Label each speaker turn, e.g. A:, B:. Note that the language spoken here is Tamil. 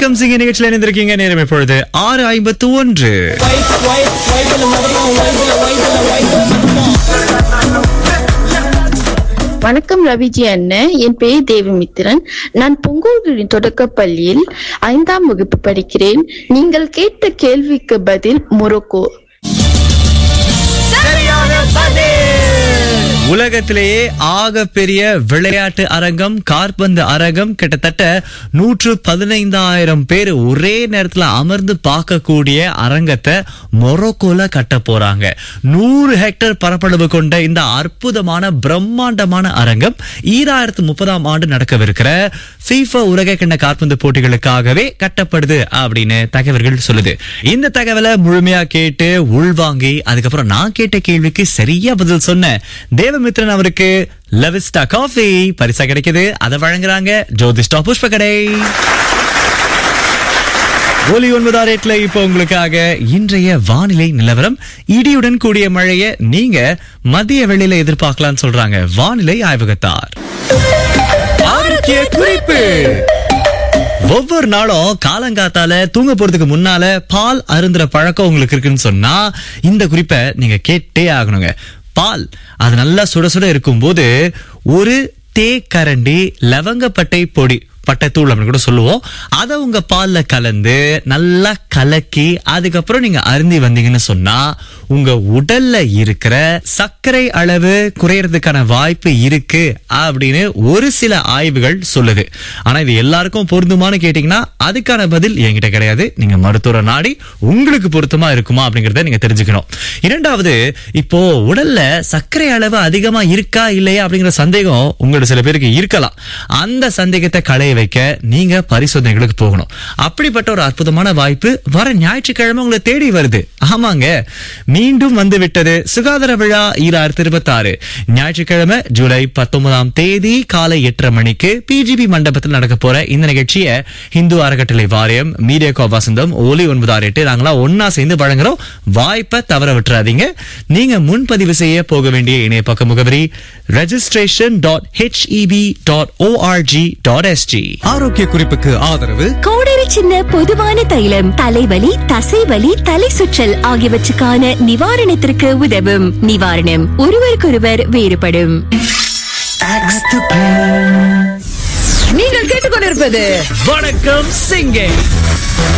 A: வணக்கம் சிங்க நிகழ்ச்சியில் இணைந்திருக்கீங்க நேரம் இப்பொழுது ஆறு ஐம்பத்து ஒன்று
B: வணக்கம் ரவிஜி அண்ணன் என் பெயர் தேவமித்திரன் நான் பொங்கோல்களின் தொடக்கப் பள்ளியில் ஐந்தாம் வகுப்பு படிக்கிறேன் நீங்கள் கேட்ட கேள்விக்கு பதில் மொரோக்கோ
A: உலகத்திலேயே ஆக பெரிய விளையாட்டு அரங்கம் கார்பந்து அரங்கம் கிட்டத்தட்ட நூற்று பதினைந்தாயிரம் பேர் ஒரே நேரத்துல அமர்ந்து பார்க்கக்கூடிய அரங்கத்தை மொரோக்கோல கட்ட போறாங்க நூறு ஹெக்டேர் பரப்பளவு கொண்ட இந்த அற்புதமான பிரம்மாண்டமான அரங்கம் ஈராயிரத்து முப்பதாம் ஆண்டு நடக்கவிருக்கிற FIFA உலகக்கிண்ண காற்பந்து போட்டிகளுக்காகவே கட்டப்படுது அப்படின்னு தகவல்கள் சொல்லுது இந்த தகவலை முழுமையா கேட்டு உள்வாங்கி அதுக்கப்புறம் நான் கேட்ட கேள்விக்கு சரியா பதில் சொன்ன தேவமித்ரன் அவருக்கு லவிஸ்டா காஃபி பரிசா கிடைக்குது அதை வழங்குறாங்க ஜோதிஷ்டா புஷ்ப கடை ஒலி ஒன்பதாம் ரேட்ல இப்போ உங்களுக்காக இன்றைய வானிலை நிலவரம் இடியுடன் கூடிய மழையை நீங்க மதிய வெளியில எதிர்பார்க்கலாம்னு சொல்றாங்க வானிலை ஆய்வகத்தார் ஆரோக்கிய குறிப்பு ஒவ்வொரு நாளும் காலங்காத்தால தூங்க போறதுக்கு முன்னால பால் அருந்துற பழக்கம் உங்களுக்கு இருக்குன்னு சொன்னா இந்த குறிப்பை நீங்க கேட்டே ஆகணுங்க பால் அது நல்லா சுட சுட இருக்கும்போது ஒரு தேக்கரண்டி லவங்கப்பட்டை பொடி பட்டைத்தூள் அப்படின்னு கூட சொல்லுவோம் அதை உங்க பால்ல கலந்து நல்லா கலக்கி அதுக்கப்புறம் நீங்க அருந்தி வந்தீங்கன்னு சொன்னா உங்க உடல்ல இருக்கிற சர்க்கரை அளவு குறையறதுக்கான வாய்ப்பு இருக்கு அப்படின்னு ஒரு சில ஆய்வுகள் சொல்லுது ஆனா இது எல்லாருக்கும் பொருந்துமான்னு கேட்டீங்கன்னா அதுக்கான பதில் என்கிட்ட கிடையாது நீங்க மருத்துவரை நாடி உங்களுக்கு பொருத்தமா இருக்குமா அப்படிங்கறத நீங்க தெரிஞ்சுக்கணும் இரண்டாவது இப்போ உடல்ல சர்க்கரை அளவு அதிகமா இருக்கா இல்லையா அப்படிங்கிற சந்தேகம் உங்களோட சில பேருக்கு இருக்கலாம் அந்த சந்தேகத்தை களைய வைக்க நீங்க பரிசோதனைகளுக்கு போகணும் அப்படிப்பட்ட ஒரு அற்புதமான வாய்ப்பு வர ஞாயிற்றுக்கிழமை உங்களை தேடி வருது ஆமாங்க மீண்டும் வந்து விட்டது சுகாதார விழா ஈராயிரத்தி இருபத்தி ஆறு ஞாயிற்றுக்கிழமை ஜூலை பத்தொன்பதாம் தேதி காலை எட்டரை மணிக்கு பிஜிபி மண்டபத்தில் நடக்க போற இந்த நிகழ்ச்சியை இந்து அறக்கட்டளை வாரியம் மீடியா கோ வசந்தம் ஒலி ஒன்பது ஆறு எட்டு நாங்களா ஒன்னா சேர்ந்து வழங்குறோம் வாய்ப்பை தவற விட்டுறாதீங்க நீங்க முன்பதிவு செய்ய போக வேண்டிய இணைய பக்க முகவரி registration dot HEP dot org dot SG
C: ஆரோக்கிய குறிப்புக்கு ஆதரவு
D: கோடரி சின்ன பொதுவான தைலம் தலைவலி தசைவலி தலை சுற்றல் ஆகியவற்றுக்கான நிவாரணத்திற்கு உதவும் நிவாரணம் ஒருவருக்கொருவர் வேறுபடும்
E: நீங்கள் கேட்டுக்கொண்டிருப்பது
A: வணக்கம் சிங்கே